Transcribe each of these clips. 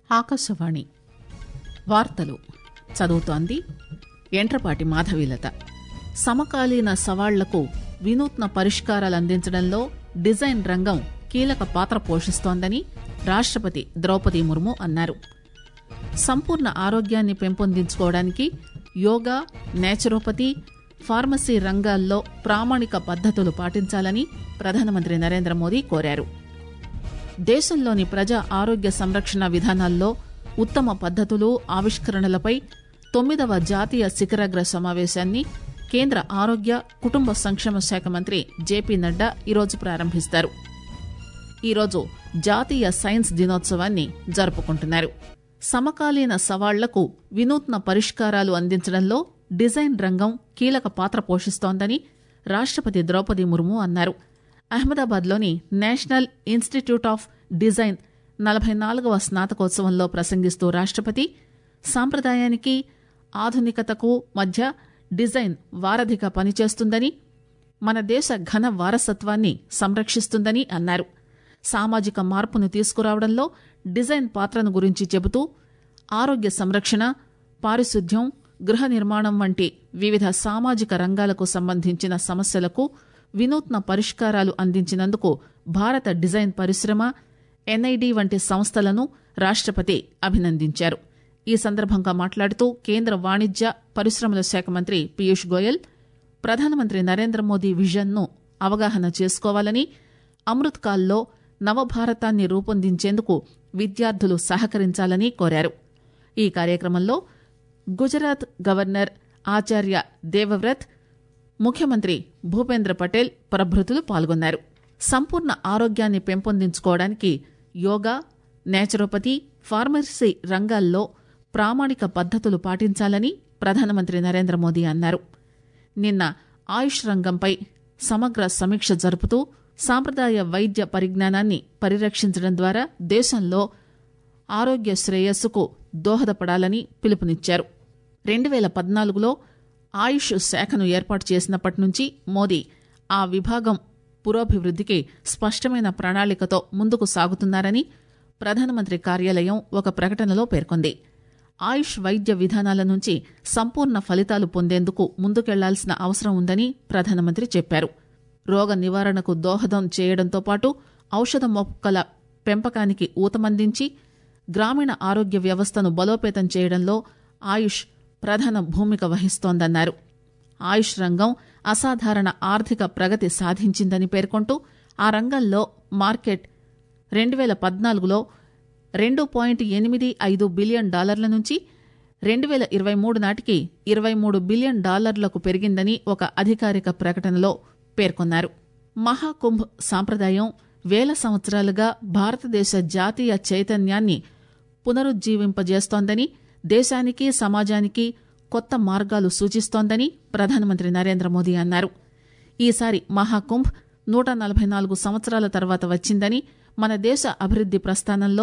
ఆకాశవాణి వార్తలు చదువుతోంది ఎంట్రపాటి మాధవీలత సమకాలీన సవాళ్లకు వినూత్న పరిష్కారాలు అందించడంలో డిజైన్ రంగం కీలక పాత్ర పోషిస్తోందని రాష్టపతి ద్రౌపది ముర్ము అన్నారు సంపూర్ణ ఆరోగ్యాన్ని పెంపొందించుకోవడానికి యోగా నేచురోపతి ఫార్మసీ రంగాల్లో ప్రామాణిక పద్దతులు పాటించాలని ప్రధానమంత్రి నరేంద్ర మోదీ కోరారు దేశంలోని ప్రజా ఆరోగ్య సంరక్షణ విధానాల్లో ఉత్తమ పద్దతులు ఆవిష్కరణలపై తొమ్మిదవ జాతీయ శిఖరాగ్ర సమావేశాన్ని కేంద్ర ఆరోగ్య కుటుంబ సంక్షేమ శాఖ మంత్రి జేపీ నడ్డా ఈరోజు ప్రారంభిస్తారు ఈరోజు జాతీయ సైన్స్ దినోత్సవాన్ని జరుపుకుంటున్నారు సమకాలీన సవాళ్లకు వినూత్న పరిష్కారాలు అందించడంలో డిజైన్ రంగం కీలక పాత్ర పోషిస్తోందని రాష్టపతి ద్రౌపది ముర్ము అన్నారు అహ్మదాబాద్లోని నేషనల్ ఇన్స్టిట్యూట్ ఆఫ్ డిజైన్ నలభై నాలుగవ స్నాతకోత్సవంలో ప్రసంగిస్తూ రాష్టపతి సాంప్రదాయానికి ఆధునికతకు మధ్య డిజైన్ వారధిగా పనిచేస్తుందని మన దేశ ఘన వారసత్వాన్ని సంరక్షిస్తుందని అన్నారు సామాజిక మార్పును తీసుకురావడంలో డిజైన్ పాత్రను గురించి చెబుతూ ఆరోగ్య సంరక్షణ పారిశుద్ధ్యం గృహ నిర్మాణం వంటి వివిధ సామాజిక రంగాలకు సంబంధించిన సమస్యలకు వినూత్న పరిష్కారాలు అందించినందుకు భారత డిజైన్ పరిశ్రమ ఎన్ఐడి వంటి సంస్థలను రాష్టపతి అభినందించారు ఈ సందర్భంగా మాట్లాడుతూ కేంద్ర వాణిజ్య పరిశ్రమల శాఖ మంత్రి పీయూష్ గోయల్ ప్రధానమంత్రి నరేంద్ర మోదీ విజన్ను అవగాహన చేసుకోవాలని అమృత్ కాల్లో నవభారతాన్ని రూపొందించేందుకు విద్యార్థులు సహకరించాలని కోరారు ఈ కార్యక్రమంలో గుజరాత్ గవర్నర్ ఆచార్య దేవవ్రత్ ముఖ్యమంత్రి భూపేంద్ర పటేల్ ప్రభృతులు పాల్గొన్నారు సంపూర్ణ ఆరోగ్యాన్ని పెంపొందించుకోవడానికి యోగా నేచురోపతి ఫార్మసీ రంగాల్లో ప్రామాణిక పద్దతులు పాటించాలని ప్రధానమంత్రి నరేంద్ర మోదీ అన్నారు నిన్న ఆయుష్ రంగంపై సమగ్ర సమీక్ష జరుపుతూ సాంప్రదాయ వైద్య పరిజ్ఞానాన్ని పరిరక్షించడం ద్వారా దేశంలో ఆరోగ్య శ్రేయస్సుకు దోహదపడాలని పిలుపునిచ్చారు రెండు వేల పద్నాలుగులో ఆయుష్ శాఖను ఏర్పాటు చేసినప్పటి నుంచి మోదీ ఆ విభాగం పురోభివృద్ధికి స్పష్టమైన ప్రణాళికతో ముందుకు సాగుతున్నారని ప్రధానమంత్రి కార్యాలయం ఒక ప్రకటనలో పేర్కొంది ఆయుష్ వైద్య విధానాల నుంచి సంపూర్ణ ఫలితాలు పొందేందుకు ముందుకెళ్లాల్సిన అవసరం ఉందని ప్రధానమంత్రి చెప్పారు రోగ నివారణకు దోహదం చేయడంతో పాటు ఔషధ మొక్కల పెంపకానికి ఊతమందించి గ్రామీణ ఆరోగ్య వ్యవస్థను బలోపేతం చేయడంలో ఆయుష్ ప్రధాన భూమిక వహిస్తోందన్నారు ఆయుష్ రంగం అసాధారణ ఆర్థిక ప్రగతి సాధించిందని పేర్కొంటూ ఆ రంగంలో మార్కెట్ రెండు వేల పద్నాలుగులో రెండు పాయింట్ ఎనిమిది ఐదు బిలియన్ డాలర్ల నుంచి రెండు వేల ఇరవై మూడు నాటికి ఇరవై మూడు బిలియన్ డాలర్లకు పెరిగిందని ఒక అధికారిక ప్రకటనలో పేర్కొన్నారు మహాకుంభ్ సాంప్రదాయం వేల సంవత్సరాలుగా భారతదేశ జాతీయ చైతన్యాన్ని పునరుజ్జీవింపజేస్తోందని దేశానికి సమాజానికి కొత్త మార్గాలు సూచిస్తోందని ప్రధానమంత్రి నరేంద్ర మోదీ అన్నారు ఈసారి మహాకుంభ్ నూట నలభై నాలుగు సంవత్సరాల తర్వాత వచ్చిందని మన దేశ అభివృద్ది ప్రస్థానంలో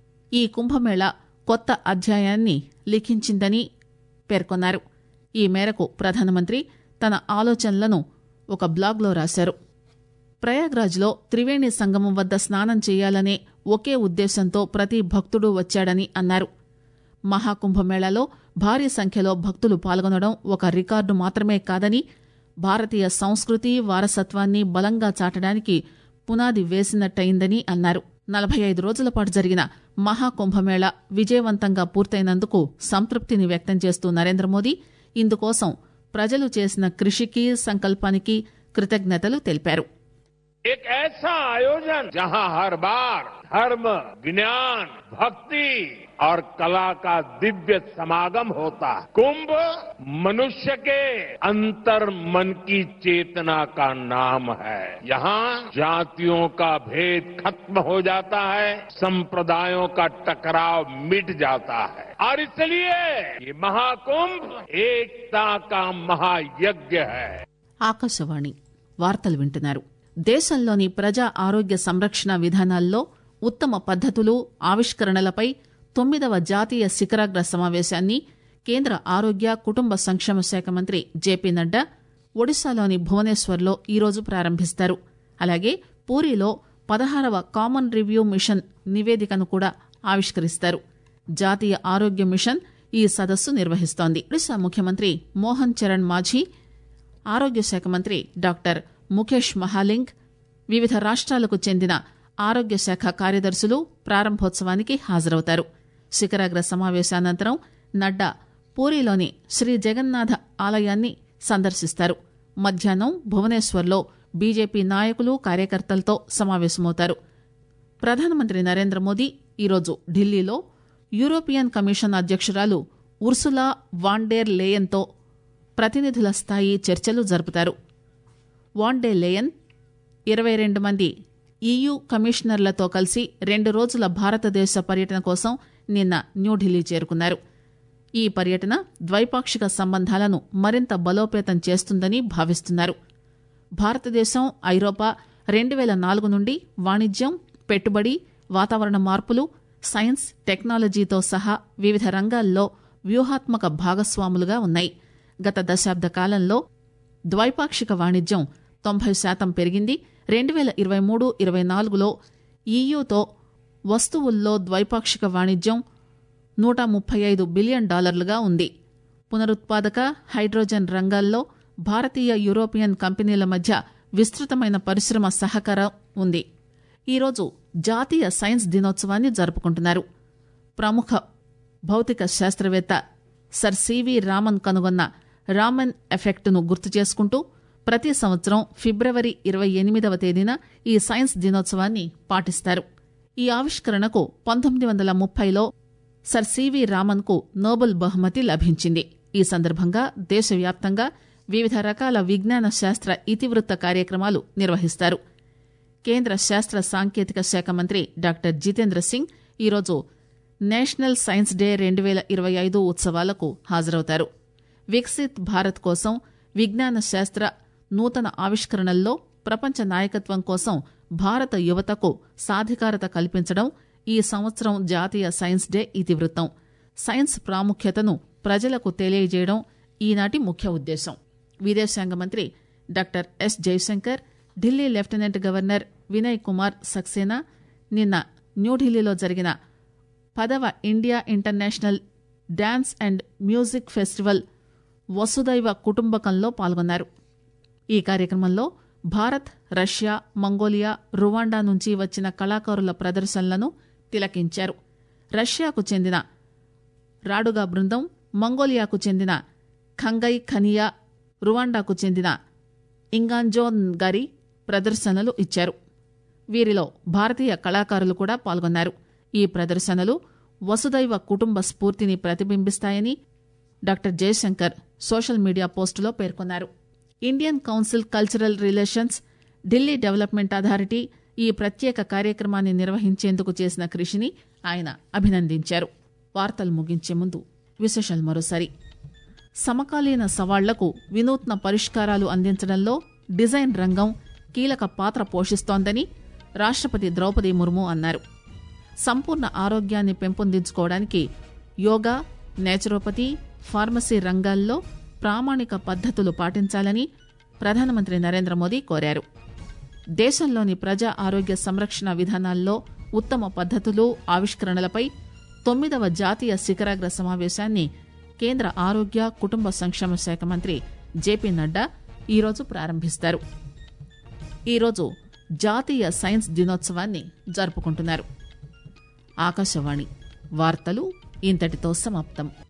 ఈ కుంభమేళా కొత్త అధ్యాయాన్ని లిఖించిందని పేర్కొన్నారు ఈ మేరకు ప్రధానమంత్రి తన ఆలోచనలను ఒక బ్లాగ్లో రాశారు ప్రయాగ్రాజ్లో త్రివేణి సంగమం వద్ద స్నానం చేయాలనే ఒకే ఉద్దేశంతో ప్రతి భక్తుడు వచ్చాడని అన్నారు మహాకుంభమేళాలో భారీ సంఖ్యలో భక్తులు పాల్గొనడం ఒక రికార్డు మాత్రమే కాదని భారతీయ సంస్కృతి వారసత్వాన్ని బలంగా చాటడానికి పునాది వేసినట్టయిందని అన్నారు నలభై ఐదు రోజుల పాటు జరిగిన మహాకుంభమేళ విజయవంతంగా పూర్తయినందుకు సంతృప్తిని వ్యక్తం చేస్తూ నరేంద్ర మోదీ ఇందుకోసం ప్రజలు చేసిన కృషికి సంకల్పానికి కృతజ్ఞతలు తెలిపారు एक ऐसा आयोजन जहां हर बार धर्म ज्ञान भक्ति और कला का दिव्य समागम होता है कुंभ मनुष्य के अंतर मन की चेतना का नाम है यहाँ जातियों का भेद खत्म हो जाता है संप्रदायों का टकराव मिट जाता है और इसलिए ये महाकुंभ एकता का महायज्ञ है ఆకాశవాణి వార్తలు వింటున్నారు దేశంలోని ప్రజా ఆరోగ్య సంరక్షణ విధానాల్లో ఉత్తమ పద్దతులు ఆవిష్కరణలపై తొమ్మిదవ జాతీయ శిఖరాగ్ర సమావేశాన్ని కేంద్ర ఆరోగ్య కుటుంబ సంక్షేమ శాఖ మంత్రి జేపీ నడ్డా ఒడిశాలోని భువనేశ్వర్లో ఈరోజు ప్రారంభిస్తారు అలాగే పూరిలో పదహారవ కామన్ రివ్యూ మిషన్ నివేదికను కూడా ఆవిష్కరిస్తారు జాతీయ ఆరోగ్య మిషన్ ఈ సదస్సు నిర్వహిస్తోంది ఒడిశా ముఖ్యమంత్రి మోహన్ చరణ్ మాఝీ ఆరోగ్య శాఖ మంత్రి డాక్టర్ ముఖేష్ మహాలింగ్ వివిధ రాష్ట్రాలకు చెందిన ఆరోగ్య శాఖ కార్యదర్శులు ప్రారంభోత్సవానికి హాజరవుతారు శిఖరాగ్ర సమావేశానంతరం నడ్డా పూరీలోని శ్రీ జగన్నాథ ఆలయాన్ని సందర్శిస్తారు మధ్యాహ్నం భువనేశ్వర్లో బీజేపీ నాయకులు కార్యకర్తలతో సమావేశమవుతారు ప్రధానమంత్రి నరేంద్ర మోదీ ఈరోజు ఢిల్లీలో యూరోపియన్ కమిషన్ అధ్యక్షురాలు ఉర్సులా వాండేర్ లేయన్తో ప్రతినిధుల స్థాయి చర్చలు జరుపుతారు వాండే లేయన్ ఇరవై రెండు మంది ఈయూ కమిషనర్లతో కలిసి రెండు రోజుల భారతదేశ పర్యటన కోసం నిన్న న్యూఢిల్లీ చేరుకున్నారు ఈ పర్యటన ద్వైపాక్షిక సంబంధాలను మరింత బలోపేతం చేస్తుందని భావిస్తున్నారు భారతదేశం ఐరోపా రెండు వేల నాలుగు నుండి వాణిజ్యం పెట్టుబడి వాతావరణ మార్పులు సైన్స్ టెక్నాలజీతో సహా వివిధ రంగాల్లో వ్యూహాత్మక భాగస్వాములుగా ఉన్నాయి గత దశాబ్ద కాలంలో ద్వైపాక్షిక వాణిజ్యం తొంభై శాతం పెరిగింది రెండు వేల ఇరవై మూడు ఇరవై నాలుగులో ఈయూతో వస్తువుల్లో ద్వైపాక్షిక వాణిజ్యం నూట ముప్పై ఐదు బిలియన్ డాలర్లుగా ఉంది పునరుత్పాదక హైడ్రోజన్ రంగాల్లో భారతీయ యూరోపియన్ కంపెనీల మధ్య విస్తృతమైన పరిశ్రమ సహకారం ఉంది ఈరోజు జాతీయ సైన్స్ దినోత్సవాన్ని జరుపుకుంటున్నారు ప్రముఖ భౌతిక శాస్త్రవేత్త సర్ సివి రామన్ కనుగొన్న రామన్ ఎఫెక్ట్ను గుర్తు చేసుకుంటూ ప్రతి సంవత్సరం ఫిబ్రవరి ఇరవై ఎనిమిదవ తేదీన ఈ సైన్స్ దినోత్సవాన్ని పాటిస్తారు ఈ ఆవిష్కరణకు పంతొమ్మిది వందల ముప్పైలో సర్ సివి రామన్ కు నోబెల్ బహుమతి లభించింది ఈ సందర్భంగా దేశవ్యాప్తంగా వివిధ రకాల విజ్ఞాన శాస్త్ర ఇతివృత్త కార్యక్రమాలు నిర్వహిస్తారు కేంద్ర శాస్త్ర సాంకేతిక శాఖ మంత్రి డాక్టర్ జితేంద్ర సింగ్ ఈరోజు నేషనల్ సైన్స్ డే రెండు వేల ఇరవై ఐదు ఉత్సవాలకు హాజరవుతారు వికసిత్ భారత్ కోసం విజ్ఞాన శాస్త్ర నూతన ఆవిష్కరణల్లో ప్రపంచ నాయకత్వం కోసం భారత యువతకు సాధికారత కల్పించడం ఈ సంవత్సరం జాతీయ సైన్స్ డే ఇతివృత్తం సైన్స్ ప్రాముఖ్యతను ప్రజలకు తెలియజేయడం ఈనాటి ముఖ్య ఉద్దేశం విదేశాంగ మంత్రి doctor S Jaishankar Delhi lieutenant governor Vinay Kumar Saxena నిన్న న్యూఢిల్లీలో జరిగిన పదవ India International Dance and Music Festival వసుదైవ కుటుంబకంలో పాల్గొన్నారు ఈ కార్యక్రమంలో భారత్ రష్యా మంగోలియా రువాండా నుంచి వచ్చిన కళాకారుల ప్రదర్శనలను తిలకించారు రష్యాకు చెందిన రాడుగా బృందం మంగోలియాకు చెందిన ఖంగై ఖనియా రువాండాకు చెందిన ఇంగాంజోన్ గారి ప్రదర్శనలు ఇచ్చారు వీరిలో భారతీయ కళాకారులు కూడా పాల్గొన్నారు ఈ ప్రదర్శనలు వసుదైవ కుటుంబ స్ఫూర్తిని ప్రతిబింబిస్తాయని డాక్టర్ జయశంకర్ సోషల్ మీడియా పోస్టులో పేర్కొన్నారు Indian Council Cultural Relations Delhi Development Authority ఈ ప్రత్యేక కార్యక్రమాన్ని నిర్వహించేందుకు చేసిన కృషిని ఆయన అభినందించారు వార్తలు ముగించే ముందు విశేషాలు మరోసారి సమకాలీన సవాళ్లకు వినూత్న పరిష్కారాలు అందించడంలో డిజైన్ రంగం కీలక పాత్ర పోషిస్తోందని రాష్టపతి ద్రౌపది ముర్ము అన్నారు సంపూర్ణ ఆరోగ్యాన్ని పెంపొందించుకోవడానికి యోగా నేచురోపతి ఫార్మసీ రంగాల్లో ప్రామాణిక పద్ధతులు పాటించాలని ప్రధానమంత్రి నరేంద్ర మోదీ కోరారు దేశంలోని ప్రజా ఆరోగ్య సంరక్షణ విధానాల్లో ఉత్తమ పద్ధతులు ఆవిష్కరణలపై తొమ్మిదవ జాతీయ శిఖరాగ్ర సమావేశాన్ని కేంద్ర ఆరోగ్య కుటుంబ సంక్షేమ శాఖ మంత్రి జేపీ నడ్డా ఈరోజు ప్రారంభిస్తారు ఈరోజు జాతీయ సైన్స్ దినోత్సవాన్ని జరుపుకుంటున్నారు ఆకాశవాణి వార్తలు ఇంతటితో సమాప్తం